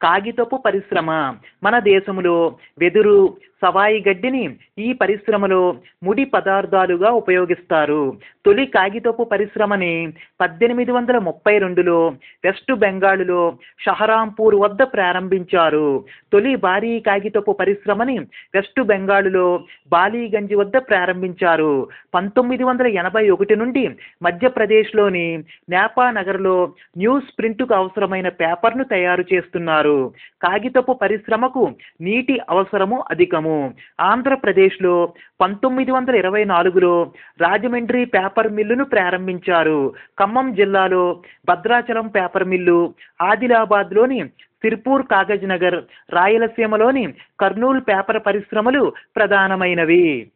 కాగితపు పరిశ్రమ మన దేశంలో వెదురు సవాయి గడ్డిని ఈ పరిశ్రమలో ముడి పదార్థాలుగా ఉపయోగిస్తారు తొలి కాగితపు పరిశ్రమని పద్దెనిమిది వందల ముప్పై రెండులో వెస్ట్ బెంగాల్లో షహరాంపూర్ వద్ద ప్రారంభించారు తొలి భారీ కాగితపు పరిశ్రమని వెస్ట్ బెంగాల్లో బాలీగంజ్ వద్ద ప్రారంభించారు పంతొమ్మిది వందల ఎనభై ఒకటి నుండి మధ్యప్రదేశ్లోని నేపా నగర్లో న్యూస్ ప్రింట్కు అవసరమైన పేపర్ను తయారు చేస్తున్నారు కాగితపు పరిశ్రమకు నీటి అవసరము అధికము ఆంధ్రప్రదేశ్లో పంతొమ్మిది వందల ఇరవై నాలుగులో రాజమండ్రి పేపర్ మిల్లును ప్రారంభించారు ఖమ్మం జిల్లాలో భద్రాచలం పేపర్ మిల్లు ఆదిలాబాద్లోని సిర్పూర్ కాగజ్ నగర్ రాయలసీమలోని కర్నూలు పేపర్ పరిశ్రమలు ప్రధానమైనవి